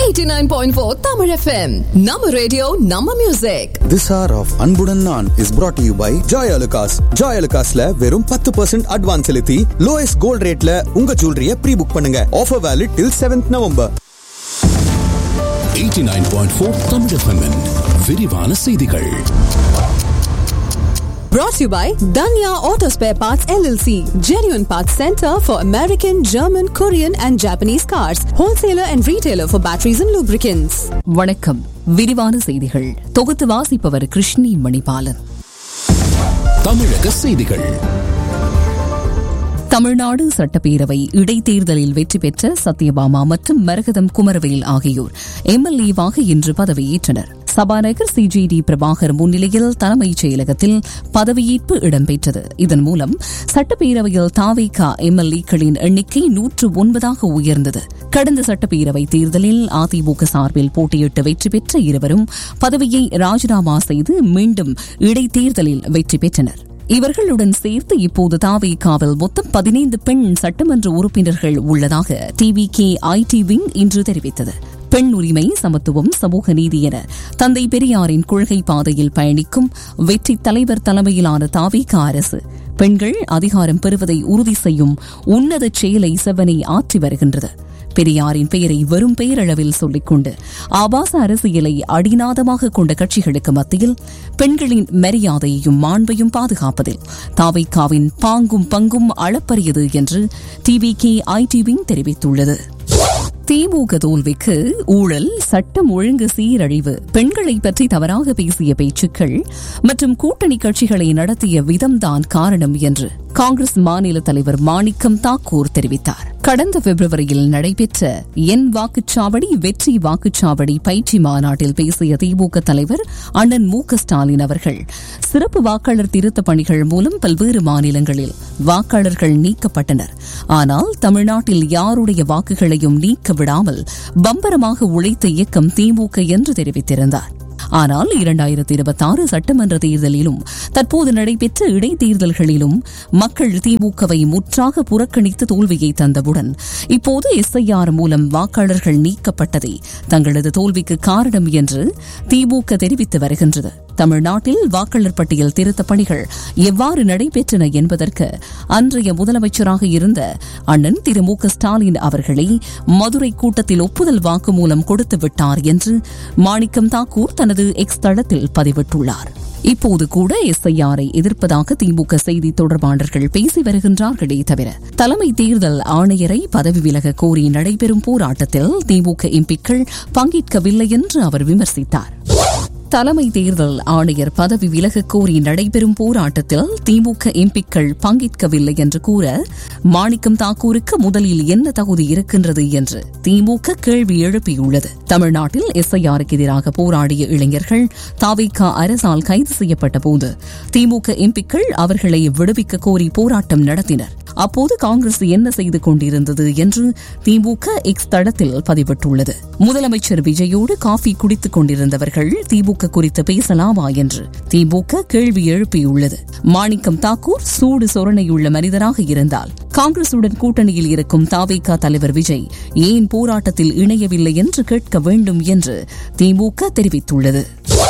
89.4 Tamil FM. Nama radio, Nama music. This hour of அன்புடன் நான் is brought to you by Joy Alucas. Joy Alucasல வெறும் பத்து percent advance செலுத்தி lowest gold ரேட்ல உங்க ஜுவல்லரிய ப்ரீ புக் பண்ணுங்க offer valid till seventh November 89.4 Tamil FM -இன் விரிவான செய்திகள் Brought to you by Danya Auto Spare Parts LLC. Genuine Parts Center for American, German, Korean and Japanese cars. Wholesaler and retailer for batteries and lubricants. வணக்கம் விரிவான செய்திகள் தொகுத்து வாசிப்பவர் கிருஷ்ணி மணிபாலன் தமிழக செய்திகள் தமிழ்நாடு சட்டப்பேரவை இடைத்தேர்தலில் வெற்றி பெற்ற சத்யபாமா மற்றும் மரகதம் குமரவேல் ஆகியோர் எம்எல்ஏவாக இன்று பதவியேற்றனர் சபாநாயகர் சிஜிடி பிரபாகர் முன்னிலையில் தலைமைச் செயலகத்தில் பதவியேற்பு இடம்பெற்றது இதன் மூலம் சட்டப்பேரவையில் தாவேகா எம்எல்ஏக்களின் எண்ணிக்கை நூற்று ஒன்பதாக உயர்ந்தது கடந்த சட்டப்பேரவை தேர்தலில் அதிமுக சார்பில் போட்டியிட்டு வெற்றி பெற்ற இருவரும் பதவியை ராஜினாமா செய்து மீண்டும் இடைத்தேர்தலில் வெற்றி பெற்றனர் இவர்களுடன் சேர்த்து இப்போது தாவேகாவில் மொத்தம் பதினைந்து பெண் சட்டமன்ற உறுப்பினர்கள் உள்ளதாக டிவி கே ஐடி விங் இன்று தெரிவித்தது பெண் உரிமை சமத்துவம் சமூக நீதி என தந்தை பெரியாரின் கொள்கை பாதையில் பயணிக்கும் வெற்றி தலைவர் தலைமையிலான தாவேகா அரசு பெண்கள் அதிகாரம் பெறுவதை உறுதி செய்யும் உன்னத செயலை செவ்வனை ஆற்றி வருகின்றது பெரியாரின் பெயரை வெறும் பெயரளவில் சொல்லிக்கொண்டு ஆபாச அரசியலை அடிநாதமாக கொண்ட கட்சிகளுக்கு மத்தியில் பெண்களின் மரியாதையையும் மாண்பையும் பாதுகாப்பதில் தாவைக்காவின் பாங்கும் பங்கும் அளப்பரியது என்று டிவி கே ஐடிவிங் தெரிவித்துள்ளது திமுக தோல்விக்கு ஊழல் சட்டம் ஒழுங்கு சீரழிவு பெண்களை பற்றி தவறாக பேசிய பேச்சுக்கள் மற்றும் கூட்டணி கட்சிகளை நடத்திய விதம்தான் காரணம் என்று காங்கிரஸ் மாநில தலைவர் மாணிக்கம் தாக்கூர் தெரிவித்தார் கடந்த பிப்ரவரியில் நடைபெற்ற என் வாக்குச்சாவடி வெற்றி வாக்குச்சாவடி பயிற்சி மாநாட்டில் பேசிய திமுக தலைவர் அண்ணன் மு க ஸ்டாலின் அவர்கள் சிறப்பு வாக்காளர் திருத்த பணிகள் மூலம் பல்வேறு மாநிலங்களில் வாக்காளர்கள் நீக்கப்பட்டனர் ஆனால் தமிழ்நாட்டில் யாருடைய வாக்குகளையும் நீக்க விடாமல் பம்பரமாக உழைத்த இயக்கம் திமுக என்று தெரிவித்திருந்தார் ஆனால் இரண்டாயிரத்தி இருபத்தி ஆறு சட்டமன்ற தேர்தலிலும் தற்போது நடைபெற்ற இடைத்தேர்தல்களிலும் மக்கள் திமுகவை முற்றாக புறக்கணித்து தோல்வியை தந்தவுடன் இப்போது எஸ்ஐஆர் மூலம் வாக்காளர்கள் நீக்கப்பட்டதே தங்களது தோல்விக்கு காரணம் என்று திமுக தெரிவித்து வருகின்றது தமிழ்நாட்டில் வாக்காளர் பட்டியல் திருத்த பணிகள் எவ்வாறு நடைபெற்றன என்பதற்கு அன்றைய முதலமைச்சராக இருந்த அண்ணன் திரு மு க ஸ்டாலின் அவர்களே மதுரை கூட்டத்தில் ஒப்புதல் வாக்குமூலம் கொடுத்து விட்டார் என்று மாணிக்கம் தாக்கூர் தனது எக்ஸ் தளத்தில் பதிவிட்டுள்ளார் இப்போது கூட எஸ்ஐஆரை எதிர்ப்பதாக திமுக செய்தி தொடர்பாளர்கள் பேசி வருகின்றார்களே தவிர தலைமை தேர்தல் ஆணையரை பதவி விலக கோரி நடைபெறும் போராட்டத்தில் திமுக எம்பிக்கள் பங்கேற்கவில்லை என்று அவர் விமர்சித்தார் தலைமை தேர்தல் ஆணையர் பதவி விலக கோரி நடைபெறும் போராட்டத்தில் திமுக எம்பிக்கள் பங்கேற்கவில்லை என்று கூற மாணிக்கம் தாக்கூருக்கு முதலில் என்ன தகுதி இருக்கின்றது என்று திமுக கேள்வி எழுப்பியுள்ளது தமிழ்நாட்டில் எஸ்ஐஆருக்கு எதிராக போராடிய இளைஞர்கள் தாவிகா அரசால் கைது செய்யப்பட்ட போது திமுக எம்பிக்கள் அவர்களை விடுவிக்க கோரி போராட்டம் நடத்தினர் அப்போது காங்கிரஸ் என்ன செய்து கொண்டிருந்தது என்று திமுக எக்ஸ் தளத்தில் பதிவிட்டுள்ளது முதலமைச்சர் விஜயோடு காஃபி குடித்துக் கொண்டிருந்தவர்கள் திமுக குறித்து பேசலாமா என்று திமுக கேள்வி எழுப்பியுள்ளது மாணிக்கம் தாக்கூர் சூடு சொரணையுள்ள மனிதராக இருந்தால் காங்கிரசுடன் கூட்டணியில் இருக்கும் தாவேகா தலைவர் விஜய் ஏன் போராட்டத்தில் இணையவில்லை என்று கேட்க வேண்டும் என்று திமுக தெரிவித்துள்ளது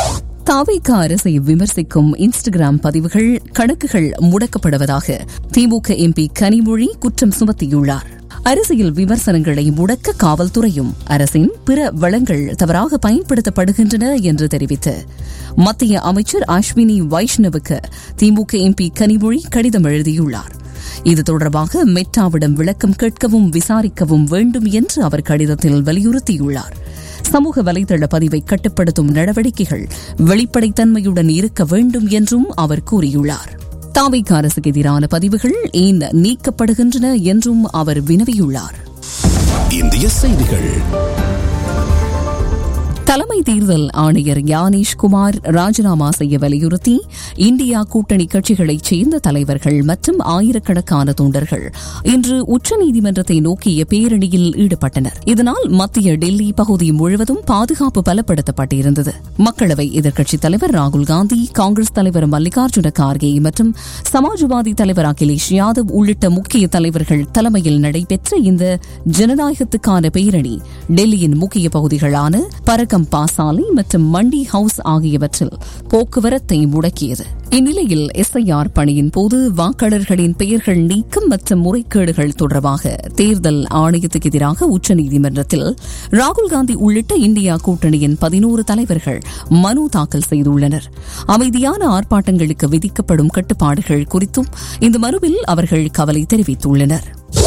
தாவேகா அரசை விமர்சிக்கும் இன்ஸ்டாகிராம் பதிவுகள் கணக்குகள் முடக்கப்படுவதாக திமுக எம்பி கனிமொழி குற்றம் சுமத்தியுள்ளார் அரசியல் விமர்சனங்களை முடக்க காவல்துறையும் அரசின் பிற வளங்கள் தவறாக பயன்படுத்தப்படுகின்றன என்று தெரிவித்து மத்திய அமைச்சர் அஸ்வினி வைஷ்ணவுக்கு திமுக எம்பி கனிமொழி கடிதம் எழுதியுள்ளார் இது தொடர்பாக மெட்டாவிடம் விளக்கம் கேட்கவும் விசாரிக்கவும் வேண்டும் என்று அவர் கடிதத்தில் வலியுறுத்தியுள்ளார் சமூக வலைதள பதிவை கட்டுப்படுத்தும் நடவடிக்கைகள் வெளிப்படைத்தன்மையுடன் இருக்க வேண்டும் என்றும் அவர் கூறியுள்ளார் தாவைக்கு அரசுக்கு எதிரான பதிவுகள் ஏன் நீக்கப்படுகின்றன என்றும் அவர் வினவியுள்ளார் இந்திய செய்திகள் தலைமை தேர்தல் ஆணையர் ஞானேஷ் குமார் ராஜினாமா செய்ய வலியுறுத்தி இந்தியா கூட்டணி கட்சிகளைச் சேர்ந்த தலைவர்கள் மற்றும் ஆயிரக்கணக்கான தொண்டர்கள் இன்று உச்சநீதிமன்றத்தை நோக்கிய பேரணியில் ஈடுபட்டனர் இதனால் மத்திய டெல்லி பகுதி முழுவதும் பாதுகாப்பு பலப்படுத்தப்பட்டிருந்தது மக்களவை எதிர்க்கட்சித் தலைவர் ராகுல் காந்தி காங்கிரஸ் தலைவர் மல்லிகார்ஜுன கார்கே மற்றும் சமாஜ்வாதி தலைவர் அகிலேஷ் யாதவ் உள்ளிட்ட முக்கிய தலைவர்கள் தலைமையில் நடைபெற்ற இந்த ஜனநாயகத்துக்கான பேரணி டெல்லியின் முக்கிய பகுதிகளான பரகம்பா சாலை மற்றும் மண்டி ஹவுஸ் ஆகியவற்றில் போக்குவரத்தை முடக்கியது இந்நிலையில் எஸ்ஐஆர் பணியின் போது வாக்காளர்களின் பெயர்கள் நீக்கம் மற்றும் முறைகேடுகள் தொடர்பாக தேர்தல் ஆணையத்துக்கு எதிராக உச்சநீதிமன்றத்தில் ராகுல் காந்தி உள்ளிட்ட இந்தியா கூட்டணியின் பதினோரு தலைவர்கள் மனு தாக்கல் செய்துள்ளனர் அமைதியான ஆர்ப்பாட்டங்களுக்கு விதிக்கப்படும் கட்டுப்பாடுகள் குறித்தும் இந்த மனுவில் அவர்கள் கவலை தெரிவித்துள்ளனர்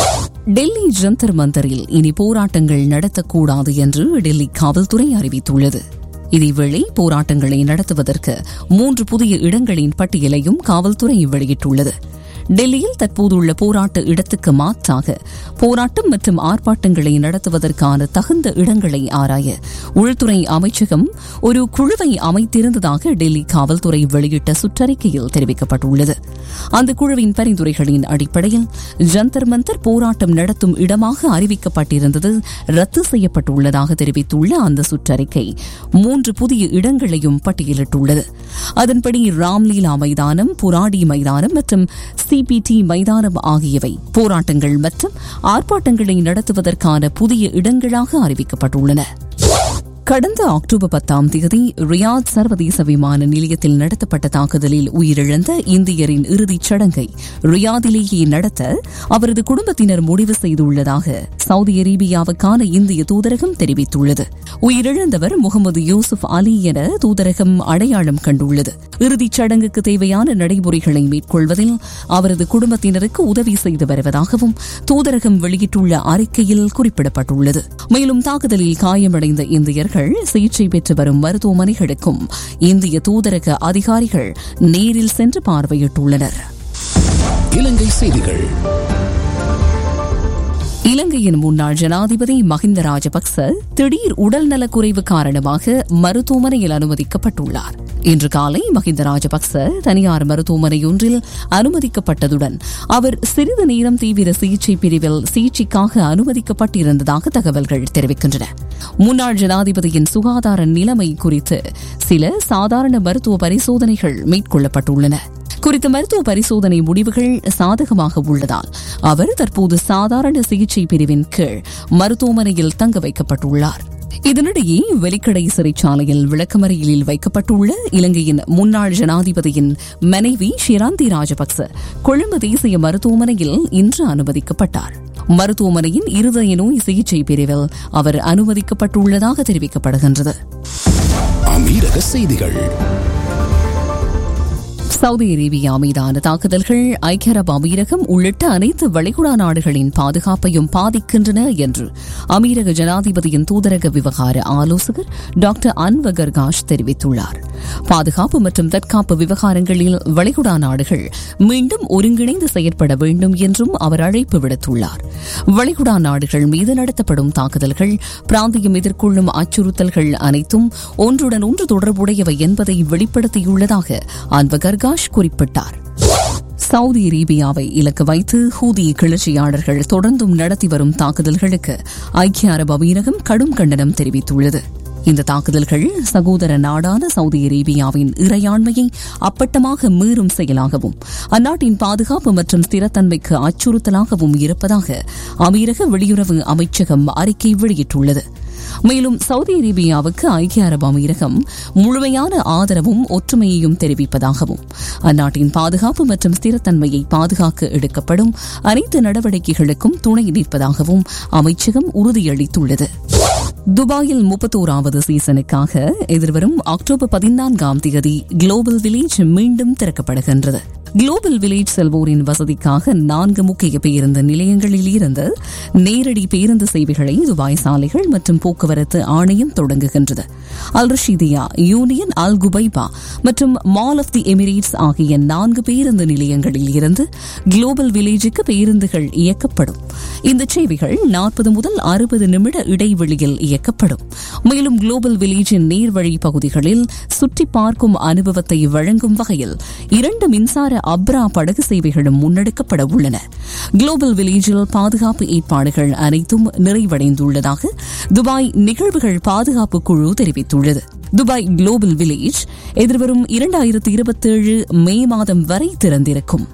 டெல்லி ஜந்தர் மந்தரில் இனி போராட்டங்கள் நடத்தக்கூடாது என்று டெல்லி காவல்துறை அறிவித்துள்ளது இதேவேளை போராட்டங்களை நடத்துவதற்கு மூன்று புதிய இடங்களின் பட்டியலையும் காவல்துறை வெளியிட்டுள்ளது டெல்லியில் தற்போதுள்ள போராட்ட இடத்துக்கு மாற்றாக போராட்டம் மற்றும் ஆர்ப்பாட்டங்களை நடத்துவதற்கான தகுந்த இடங்களை ஆராய உள்துறை அமைச்சகம் ஒரு குழுவை அமைத்திருந்ததாக டெல்லி காவல்துறை வெளியிட்ட சுற்றறிக்கையில் தெரிவிக்கப்பட்டுள்ளது அந்த குழுவின் பரிந்துரைகளின் அடிப்படையில் ஜந்தர் மந்தர் போராட்டம் நடத்தும் இடமாக அறிவிக்கப்பட்டிருந்தது ரத்து செய்யப்பட்டுள்ளதாக தெரிவித்துள்ள அந்த சுற்றறிக்கை மூன்று புதிய இடங்களையும் பட்டியலிட்டுள்ளது அதன்படி ராம்லீலா மைதானம் புராடி மைதானம் மற்றும் சிபிடி மைதானம் ஆகியவை போராட்டங்கள் மற்றும் ஆர்ப்பாட்டங்களை நடத்துவதற்கான புதிய இடங்களாக அறிவிக்கப்பட்டுள்ளன கடந்த அக்டோபர் பத்தாம் தேதி ரியாத் சர்வதேச விமான நிலையத்தில் நடத்தப்பட்ட தாக்குதலில் உயிரிழந்த இந்தியரின் இறுதிச் சடங்கை ரியாதிலேயே நடத்த அவரது குடும்பத்தினர் முடிவு செய்துள்ளதாக சவுதி அரேபியாவுக்கான இந்திய தூதரகம் தெரிவித்துள்ளது உயிரிழந்தவர் முகமது யூசுப் அலி என தூதரகம் அடையாளம் கண்டுள்ளது இறுதிச் சடங்குக்கு தேவையான நடைமுறைகளை மேற்கொள்வதில் அவரது குடும்பத்தினருக்கு உதவி செய்து வருவதாகவும் தூதரகம் வெளியிட்டுள்ள அறிக்கையில் குறிப்பிடப்பட்டுள்ளது மேலும் தாக்குதலில் காயமடைந்த இந்தியர்கள் சிகிச்சை பெற்று வரும் மருத்துவமனைகளுக்கும் இந்திய தூதரக அதிகாரிகள் நேரில் சென்று பார்வையிட்டுள்ளனர் இலங்கை செய்திகள் இலங்கையின் முன்னாள் ஜனாதிபதி மஹிந்த ராஜபக்ச திடீர் உடல்நலக்குறைவு காரணமாக மருத்துவமனையில் அனுமதிக்கப்பட்டுள்ளார் இன்று காலை மஹிந்த ராஜபக்ச தனியார் மருத்துவமனையொன்றில் அனுமதிக்கப்பட்டதுடன் அவர் சிறிது நேரம் தீவிர சிகிச்சை பிரிவில் சிகிச்சைக்காக அனுமதிக்கப்பட்டிருந்ததாக தகவல்கள் தெரிவிக்கின்றன முன்னாள் ஜனாதிபதியின் சுகாதார நிலைமை குறித்து சில சாதாரண மருத்துவ பரிசோதனைகள் மேற்கொள்ளப்பட்டுள்ளன குறித்த மருத்துவ பரிசோதனை முடிவுகள் சாதகமாக உள்ளதால் அவர் தற்போது சாதாரண சிகிச்சை பிரிவின் கீழ் மருத்துவமனையில் தங்க வைக்கப்பட்டுள்ளார் இதனிடையே வெலிக்கடை சிறைச்சாலையில் விளக்கமறியலில் வைக்கப்பட்டுள்ள இலங்கையின் முன்னாள் ஜனாதிபதியின் மனைவி ஷிராந்தி ராஜபக்ச கொழும்பு தேசிய மருத்துவமனையில் இன்று அனுமதிக்கப்பட்டார் மருத்துவமனையின் இருதய நோய் சிகிச்சை பிரிவில் அவர் அனுமதிக்கப்பட்டுள்ளதாக தெரிவிக்கப்படுகின்றது அமீரக செய்திகள் சவுதி அரேபியா மீதான தாக்குதல்கள் ஐக்கிய அரபு அமீரகம் உள்ளிட்ட அனைத்து வளைகுடா நாடுகளின் பாதுகாப்பையும் பாதிக்கின்றன என்று அமீரக ஜனாதிபதியின் தூதரக விவகார ஆலோசகர் டாக்டர் அன்வகர் காஷ் தெரிவித்துள்ளார் பாதுகாப்பு மற்றும் தற்காப்பு விவகாரங்களில் வளைகுடா நாடுகள் மீண்டும் ஒருங்கிணைந்து செயற்பட வேண்டும் என்றும் அவர் அழைப்பு விடுத்துள்ளார் வளைகுடா நாடுகள் மீது நடத்தப்படும் தாக்குதல்கள் பிராந்தியம் எதிர்கொள்ளும் அச்சுறுத்தல்கள் அனைத்தும் ஒன்றுடன் ஒன்று தொடர்புடையவை என்பதை வெளிப்படுத்தியுள்ளதாக அன்வகர் காஷ் குறிப்பிட்டார் சவுதி அரேபியாவை இலக்கு வைத்து ஹூதி கிளர்ச்சியாளர்கள் தொடர்ந்தும் நடத்தி வரும் தாக்குதல்களுக்கு ஐக்கிய அரபு அமீரகம் கடும் கண்டனம் தெரிவித்துள்ளது இந்த தாக்குதல்கள் சகோதர நாடான சவுதி அரேபியாவின் இறையாண்மையை அப்பட்டமாக மீறும் செயலாகவும் அந்நாட்டின் பாதுகாப்பு மற்றும் ஸ்திரத்தன்மைக்கு அச்சுறுத்தலாகவும் இருப்பதாக அமீரக வெளியுறவு அமைச்சகம் அறிக்கை வெளியிட்டுள்ளது மேலும் சவுதி அரேபியாவுக்கு ஐக்கிய அரபு அமீரகம் முழுமையான ஆதரவும் ஒற்றுமையையும் தெரிவிப்பதாகவும் அந்நாட்டின் பாதுகாப்பு மற்றும் ஸ்திரத்தன்மையை பாதுகாக்க எடுக்கப்படும் அனைத்து நடவடிக்கைகளுக்கும் துணை நிற்பதாகவும் அமைச்சகம் உறுதியளித்துள்ளது துபாயில் முப்பத்தோராவது சீசனுக்காக எதிர்வரும் அக்டோபர் பதினான்காம் தேதி குளோபல் வில்லேஜ் மீண்டும் திறக்கப்படுகின்றது குளோபல் வில்லேஜ் செல்வோரின் வசதிக்காக நான்கு முக்கிய பேருந்து நிலையங்களில் இருந்து நேரடி பேருந்து சேவைகளை துபாய் சாலைகள் மற்றும் போக்குவரத்து ஆணையம் தொடங்குகின்றது அல் ரஷீதியா யூனியன் அல் குபைபா மற்றும் மால் ஆஃப் தி எமிரேட்ஸ் ஆகிய நான்கு பேருந்து நிலையங்களில் இருந்து குளோபல் வில்லேஜுக்கு பேருந்துகள் இயக்கப்படும் இந்த சேவைகள் நாற்பது முதல் அறுபது நிமிட இடைவெளியில் இயக்கப்படும் மேலும் குளோபல் வில்லேஜின் நீர்வழி பகுதிகளில் சுற்றி பார்க்கும் அனுபவத்தை வழங்கும் வகையில் இரண்டு மின்சார அப்ரா படகு சேவைகளும் முன்னெடுக்கப்பட உள்ளன குளோபல் வில்லேஜில் பாதுகாப்பு ஏற்பாடுகள் அனைத்தும் நிறைவடைந்துள்ளதாக துபாய் நிகழ்வுகள் பாதுகாப்பு குழு தெரிவித்துள்ளது துபாய் குளோபல் வில்லேஜ் எதிர்வரும் இரண்டாயிரத்தி இருபத்தேழு மே மாதம் வரை திறந்திருக்கும்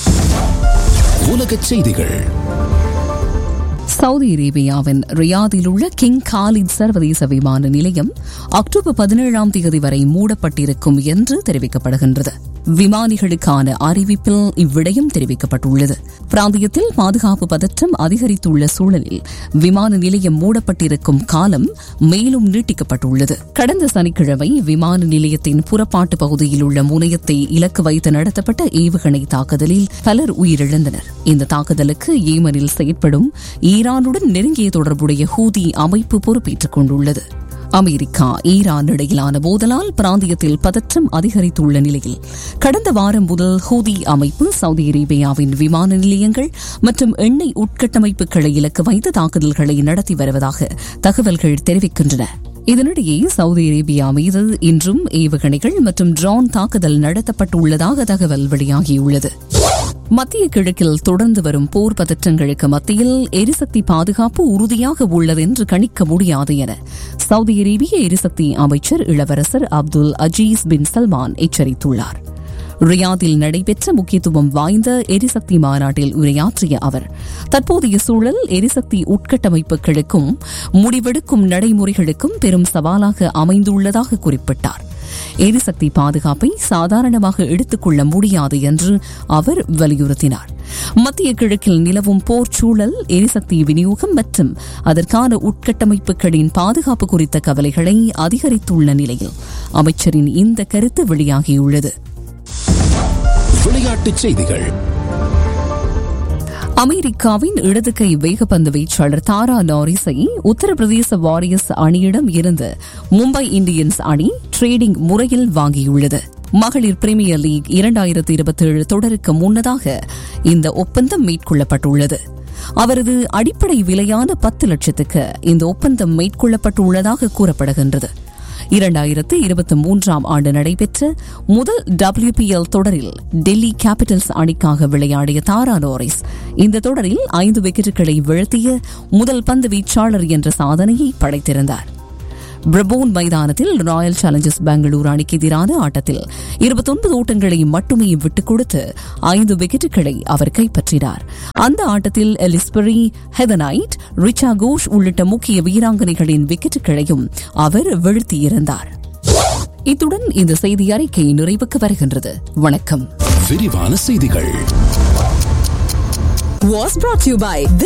உலகச் செய்திகள் சவுதி அரேபியாவின் ரியாதில் உள்ள கிங் காலித் சர்வதேச விமான நிலையம் அக்டோபர் பதினேழாம் தேதி வரை மூடப்பட்டிருக்கும் என்று தெரிவிக்கப்படுகின்றது விமானிகளுக்கான அறிவிப்பில் இவ்விடயம் தெரிவிக்கப்பட்டுள்ளது பிராந்தியத்தில் பாதுகாப்பு பதற்றம் அதிகரித்துள்ள சூழலில் விமான நிலையம் மூடப்பட்டிருக்கும் காலம் மேலும் நீட்டிக்கப்பட்டுள்ளது கடந்த சனிக்கிழமை விமான நிலையத்தின் புறப்பாட்டு பகுதியில் உள்ள முனையத்தை இலக்கு வைத்து நடத்தப்பட்ட ஏவுகணை தாக்குதலில் பலர் உயிரிழந்தனர் இந்த தாக்குதலுக்கு ஏமனில் செயற்படும் ஈரானுடன் நெருங்கிய தொடர்புடைய ஹூதி அமைப்பு பொறுப்பேற்றுக் கொண்டுள்ளது அமெரிக்கா ஈரான் இடையிலான மோதலால் பிராந்தியத்தில் பதற்றம் அதிகரித்துள்ள நிலையில் கடந்த வாரம் முதல் ஹூதி அமைப்பு சவுதி அரேபியாவின் விமான நிலையங்கள் மற்றும் எண்ணெய் உட்கட்டமைப்புகளை இலக்கு வைத்து தாக்குதல்களை நடத்தி வருவதாக தகவல்கள் தெரிவிக்கின்றன இதனிடையே சவுதி அரேபியா மீது இன்றும் ஏவுகணைகள் மற்றும் ட்ரோன் தாக்குதல் நடத்தப்பட்டுள்ளதாக தகவல் வெளியாகியுள்ளது மத்திய கிழக்கில் தொடர்ந்து வரும் போர் பதற்றங்களுக்கு மத்தியில் எரிசக்தி பாதுகாப்பு உறுதியாக உள்ளது என்று கணிக்க முடியாது என சவுதி அரேபிய எரிசக்தி அமைச்சர் இளவரசர் அப்துல் அஜீஸ் பின் சல்மான் எச்சரித்துள்ளார் ரியாதில் நடைபெற்ற முக்கியத்துவம் வாய்ந்த எரிசக்தி மாநாட்டில் உரையாற்றிய அவர் தற்போதைய சூழல் எரிசக்தி உட்கட்டமைப்புகளுக்கும் முடிவெடுக்கும் நடைமுறைகளுக்கும் பெரும் சவாலாக அமைந்துள்ளதாக குறிப்பிட்டார் எரிசக்தி பாதுகாப்பை சாதாரணமாக எடுத்துக்கொள்ள முடியாது என்று அவர் வலியுறுத்தினார் மத்திய கிழக்கில் நிலவும் போர் சூழல் எரிசக்தி விநியோகம் மற்றும் அதற்கான உட்கட்டமைப்புகளின் பாதுகாப்பு குறித்த கவலைகளை அதிகரித்துள்ள நிலையில் அமைச்சரின் இந்த கருத்து வெளியாகியுள்ளது விளையாட்டுச் செய்திகள் அமெரிக்காவின் இடது கை வேகப்பந்து வீச்சாளர் தாரா நாரிஸை உத்தரப்பிரதேச வாரியர்ஸ் அணியிடம் இருந்து மும்பை இந்தியன்ஸ் அணி ட்ரேடிங் முறையில் வாங்கியுள்ளது மகளிர் பிரீமியர் லீக் இரண்டாயிரத்தி இருபத்தேழு தொடருக்கு முன்னதாக இந்த ஒப்பந்தம் மேற்கொள்ளப்பட்டுள்ளது அவரது அடிப்படை விலையான பத்து லட்சத்துக்கு இந்த ஒப்பந்தம் மேற்கொள்ளப்பட்டுள்ளதாக கூறப்படுகின்றது இரண்டாயிரத்து இருபத்தி மூன்றாம் ஆண்டு நடைபெற்ற முதல் டபிள்யூபிஎல் தொடரில் டெல்லி கேபிட்டல்ஸ் அணிக்காக விளையாடிய தாரா நோரிஸ் இந்த தொடரில் ஐந்து விக்கெட்டுகளை வீழ்த்திய முதல் பந்து வீச்சாளர் என்ற சாதனையை படைத்திருந்தார் பிரபோன் மைதானத்தில் ராயல் சேலஞ்சர்ஸ் பெங்களூரு அணிக்கு எதிரான ஆட்டத்தில் இருபத்தொன்பது ஓட்டங்களை மட்டுமே விட்டுக் கொடுத்து ஐந்து விக்கெட்டுகளை அவர் கைப்பற்றினார் அந்த ஆட்டத்தில் எலிஸ்பெரி ஹெதனைட் ரிச்சா கோஷ் உள்ளிட்ட முக்கிய வீராங்கனைகளின் விக்கெட்டுகளையும் அவர் வீழ்த்தியிருந்தார் இத்துடன் இந்த செய்தி அறிக்கை நிறைவுக்கு வருகின்றது வணக்கம் விரிவான செய்திகள் Was brought to you by